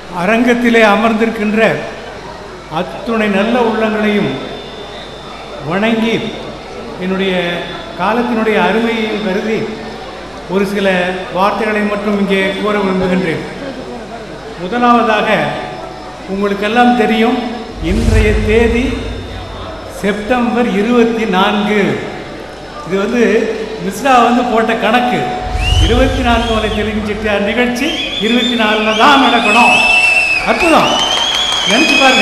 அரங்கத்திலே அமர்ந்திருக்கின்ற அத்துணை நல்ல உள்ளங்களையும் வணங்கி என்னுடைய காலத்தினுடைய அருமையை கருதி ஒரு சில வார்த்தைகளை மட்டும் இங்கே கூற விரும்புகின்றேன் முதலாவதாக உங்களுக்கெல்லாம் தெரியும் இன்றைய தேதி செப்டம்பர் இருபத்தி நான்கு இது வந்து மிஸ்ரா வந்து போட்ட கணக்கு இருபத்தி நான்கு வரை தெலுங்கு செட்டியார் நிகழ்ச்சி இருபத்தி நாலில் தான் நடக்கணும் அற்புதம் நினச்சி பாருங்க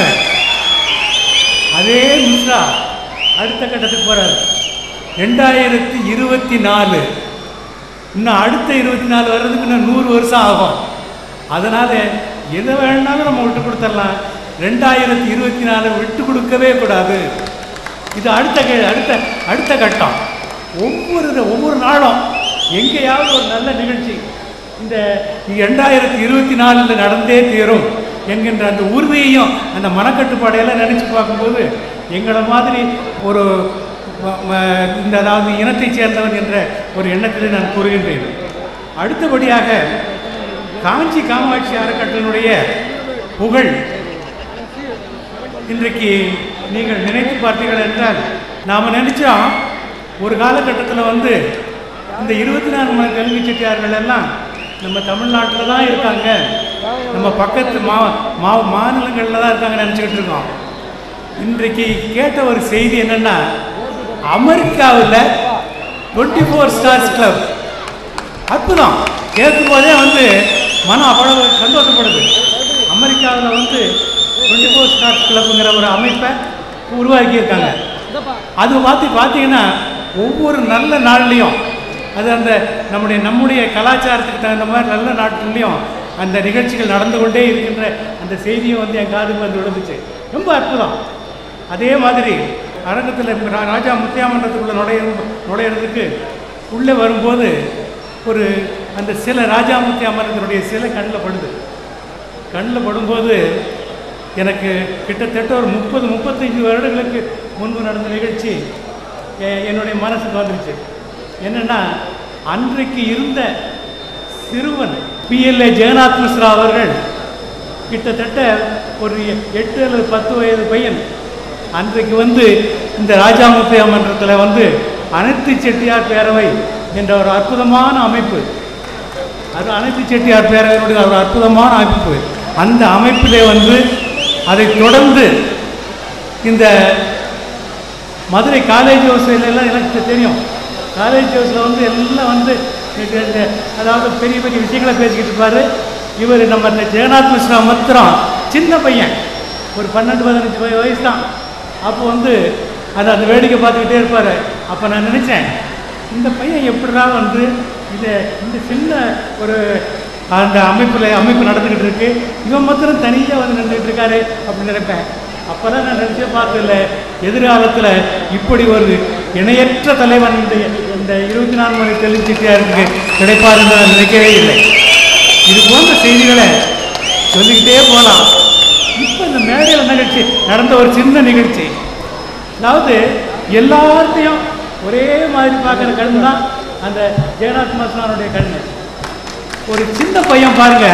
அதே மிஸ்ரா அடுத்த கட்டத்துக்கு போகிறார் ரெண்டாயிரத்தி இருபத்தி நாலு இன்னும் அடுத்த இருபத்தி நாலு வர்றதுக்கு இன்னும் நூறு வருஷம் ஆகும் அதனால் எதை வேணாலும் நம்ம விட்டு கொடுத்துடலாம் ரெண்டாயிரத்தி இருபத்தி நாலு விட்டு கொடுக்கவே கூடாது இது அடுத்த கே- அடுத்த அடுத்த கட்டம் ஒவ்வொரு ஒவ்வொரு நாளும் எங்கேயாவது ஒரு நல்ல நிகழ்ச்சி இந்த ரெண்டாயிரத்தி இருபத்தி நாலில் நடந்தே தீரும் என்கின்ற அந்த உறுதியையும் அந்த மனக்கட்டுப்பாடையெல்லாம் நினச்சி பார்க்கும்போது எங்களை மாதிரி ஒரு ம- ம- இந்த அதாவது இனத்தைச் சேர்ந்தவன் என்ற ஒரு எண்ணத்தில் நான் கூறுகின்றேன் அடுத்தபடியாக காஞ்சி காமாட்சி அறக்கட்டளையினுடைய புகழ் இன்றைக்கு நீங்கள் நினைத்து பார்த்தீர்கள் என்றால் நாம் நினைச்சோம் ஒரு காலகட்டத்தில் வந்து இந்த இருபத்தி நாலு மணி தெலுங்கு செட்டியார்கள் எல்லாம் நம்ம தமிழ்நாட்டில் தான் இருக்காங்க நம்ம பக்கத்து மா மா மாநிலங்களில் தான் இருக்காங்க நினச்சிக்கிட்டு இருக்கோம் இன்றைக்கு கேட்ட ஒரு செய்தி என்னென்னா அமெரிக்காவில் டுவெண்ட்டி ஃபோர் ஸ்டார்ஸ் கிளப் அற்புதம் கேட்கும் போதே வந்து மனம் அவ்வளவு சந்தோஷப்படுது அமெரிக்காவில் வந்து டுவெண்ட்டி ஃபோர் ஸ்டார்ஸ் கிளப்புங்கிற ஒரு அமைப்பை உருவாக்கியிருக்காங்க அது பார்த்து பார்த்தீங்கன்னா ஒவ்வொரு நல்ல நாள்லேயும் அது அந்த நம்முடைய நம்முடைய கலாச்சாரத்துக்கு தகுந்த மாதிரி நல்ல நாட்கள்லையும் அந்த நிகழ்ச்சிகள் நடந்து கொண்டே இருக்கின்ற அந்த செய்தியும் வந்து என் காதுக்கு வந்து விழுந்துச்சு ரொம்ப அற்புதம் அதே மாதிரி அரங்கத்தில் ரா- ராஜா முத்தியாமன்றத்துக்குள்ளே நுழைய நுழையிறதுக்கு உள்ளே வரும்போது ஒரு அந்த சிலை ராஜா முத்தியாமன்றத்தினுடைய சிலை கண்ணில் படுது கண்ணில் படும்போது எனக்கு கிட்டத்தட்ட ஒரு முப்பது முப்பத்தஞ்சு வருடங்களுக்கு முன்பு நடந்த நிகழ்ச்சி எ- என்னுடைய மனசுக்கு வந்துருச்சு என்னென்னா அன்றைக்கு இருந்த சிறுவன் பிஎல்ஏ ஜெகநாத் மிஸ்ரா அவர்கள் கிட்டத்தட்ட ஒரு எட்டு அல்லது பத்து வயது பையன் அன்றைக்கு வந்து இந்த ராஜாமுத்தையா மன்றத்தில் வந்து அனைத்து செட்டியார் பேரவை என்ற ஒரு அற்புதமான அமைப்பு அது அனைத்து செட்டியார் பேரவையினுடைய ஒரு அற்புதமான அமைப்பு அந்த அமைப்பிலே வந்து அதைத் தொடர்ந்து இந்த மதுரை காலேஜ் ஹவுஸ்ல எல்லாம் எனக்கு தெரியும் காலேஜ் ஹவுஸில் வந்து எல்லாம் வந்து இது- இது அதாவது பெரிய பெரிய விஷயங்களை பேசிக்கிட்டு இருப்பார் இவர் நம்ம இந்த ஜெகநாத் மிஸ்ரா மாத்திரம் சின்ன பையன் ஒரு பன்னெண்டு பதினஞ்சு வய- வயசு தான் அப்போ வந்து அதை அந்த வேடிக்கை பார்த்துக்கிட்டே இருப்பார் அப்போ நான் நினச்சேன் இந்த பையன் எப்படிடா வந்து இதை இந்த சின்ன ஒரு அந்த அமைப்பில் அமைப்பு நடந்துக்கிட்டு இருக்கு இவன் மாத்திரம் தனியாக வந்து நின்றுட்டு இருக்காரு அப்படின்னு நினைப்பேன் அப்போதான் நான் நினச்சே பார்த்ததில்ல எதிர்காலத்தில் இப்படி ஒரு இணையற்ற தலைவன் இந்த இந்த இருபத்தி நாலு மணி தெளிச்சிட்டியாருக்கு கிடைப்பாருன்னு நான் நினைக்கவே இல்லை இது போன்ற செய்திகளை சொல்லிக்கிட்டே போகலாம் இப்போ இந்த மேடையில் நிகழ்ச்சி நடந்த ஒரு சின்ன நிகழ்ச்சி அதாவது எல்லாத்தையும் ஒரே மாதிரி பார்க்குற கண் தான் அந்த ஜெகநாத் மாஸ்டனுடைய கண்ணு ஒரு சின்ன பையன் பாருங்க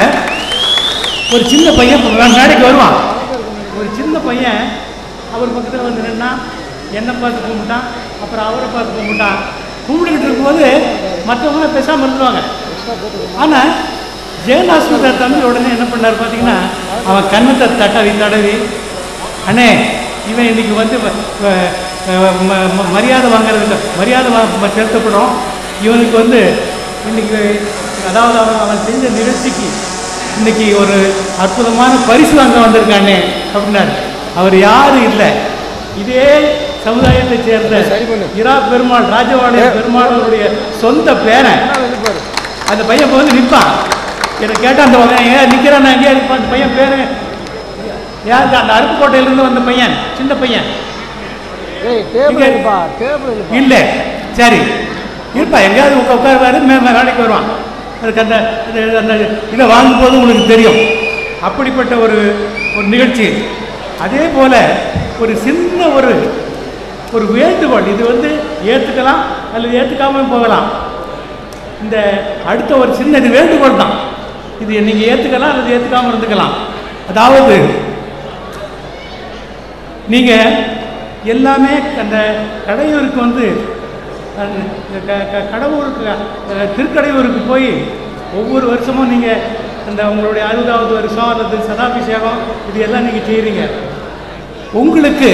ஒரு சின்ன பையன் இப்ப மே- மேடைக்கு வருவான் ஒரு சின்ன பையன் அவர் பக்கத்தில் வந்து நின்னா என்னை பார்த்து கும்பிட்டான் அப்புறம் அவரை பார்த்து கும்பிட்டான் கும்பிட்டுக்கிட்டு இருக்கும்போது மற்றவங்க பேசாமல் இருந்துருவாங்க ஆனால் ஜெயநாஸ்வரர் தம்பி உடனே என்ன பண்ணார் பார்த்தீங்கன்னா அவன் கண்ணத்தை தடவி தடவி அண்ணே இவன் இன்னைக்கு வந்து வ- வ- ம- ம- மரியாதை வாங்குறதுக்கு மரியாதை வா செலுத்தப்படும் இவனுக்கு வந்து இன்னைக்கு அதாவது அவன் அவன் செஞ்ச நிகழ்ச்சிக்கு இன்னைக்கு ஒரு அற்புதமான பரிசு வாங்க வந்திருக்கானே அப்படின்னாரு அவர் யாரும் இல்லை இதே சமுதாயத்தை சேர்ந்த இரா பெருமாள் ராஜவாளைய பெருமாளுடைய சொந்த பேரன் அந்த பையன் இப்ப வந்து நிற்பான் என்னை கேட்டால் அந்த பையன் ஏன் நிற்கிறான் எங்கேயா இருப்பான் அந்த பையன் பேரு யார் அந்த அருப்புக்கோட்டையிலேருந்து வந்த பையன் சின்ன பையன் ஏய் டேபிள் இங்க- இருப்பா டேபிள் இருப்பா இல்லை சரி இருப்பா எங்கேயாவது உட்கா உட்காருவாரு மே மே- வேலைக்கு வருவான் அதுக்கு அந்த அந்த- அந்த இதை வாங்கும்போது உங்களுக்கு தெரியும் அப்படிப்பட்ட ஒரு ஒரு நிகழ்ச்சி அதே போல் ஒரு சின்ன ஒரு ஒரு வேண்டுகோள் இது வந்து ஏற்றுக்கலாம் அல்லது ஏற்றுக்காமல் போகலாம் இந்த அடுத்த ஒரு சின்ன இது வேண்டுகோள் தான் இது நீங்கள் ஏற்றுக்கலாம் அல்லது ஏற்றுக்காமல் இருந்துக்கலாம் அதாவது நீங்கள் எல்லாமே அந்த கடையூருக்கு வந்து அந்த க- க- கடவுருக்கு அஹ், திருக்கடையூருக்கு போய் ஒவ்வொரு வருஷமும் நீங்கள் அந்த உங்களுடைய அறுபதாவது வருஷம் அல்லது சதாபிஷேகம் இது எல்லாம் நீங்கள் செய்கிறீங்க உங்களுக்கு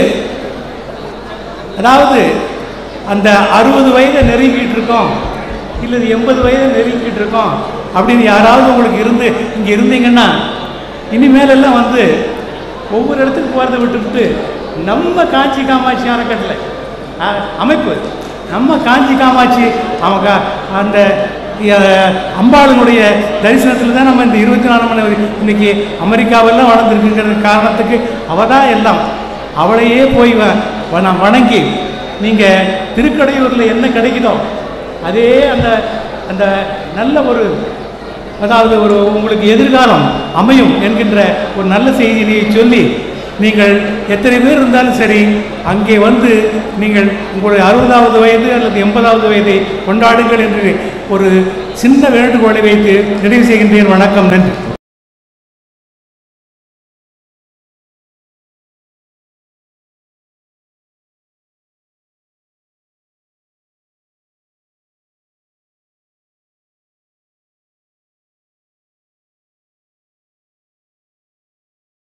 அதாவது அந்த அறுபது வயதை நெருங்கிட்டு இருக்கோம் இல்லை எண்பது வயதை நெருங்கிட்டு இருக்கோம் அப்படின்னு யாராவது உங்களுக்கு இருந்து இங்கே இருந்தீங்கன்னா இனிமேலெல்லாம் வந்து ஒவ்வொரு இடத்துக்கு போகிறத விட்டுவிட்டு நம்ம காஞ்சி காமாட்சி அறக்கட்டளை அஹ், அமைப்பு நம்ம காஞ்சி காமாட்சி அவங்க அந்த அஹ், அம்பாளுடைய தரிசனத்தில் தான் நம்ம இந்த இருபத்தி நாலு மணி நேரம் இன்னைக்கு அமெரிக்காவெல்லாம் வளர்ந்துருக்குங்கிற காரணத்துக்கு அவள் தான் எல்லாம் அவளையே போய் வ- வ- நான் வணங்கி நீங்கள் திருக்கடையூரில் என்ன கிடைக்குதோ அதே அந்த அந்த நல்ல ஒரு அதாவது ஒரு உங்களுக்கு எதிர்காலம் அமையும் என்கின்ற ஒரு நல்ல செய்தியை சொல்லி நீங்கள் எத்தனை பேர் இருந்தாலும் சரி அங்கே வந்து நீங்கள் உங்களுடைய அறுபதாவது வயது அல்லது எண்பதாவது வயதை கொண்டாடுங்கள் என்று ஒரு சின்ன வேண்டுகோளை வைத்து நிறைவு செய்கின்றேன் வணக்கம் நன்றி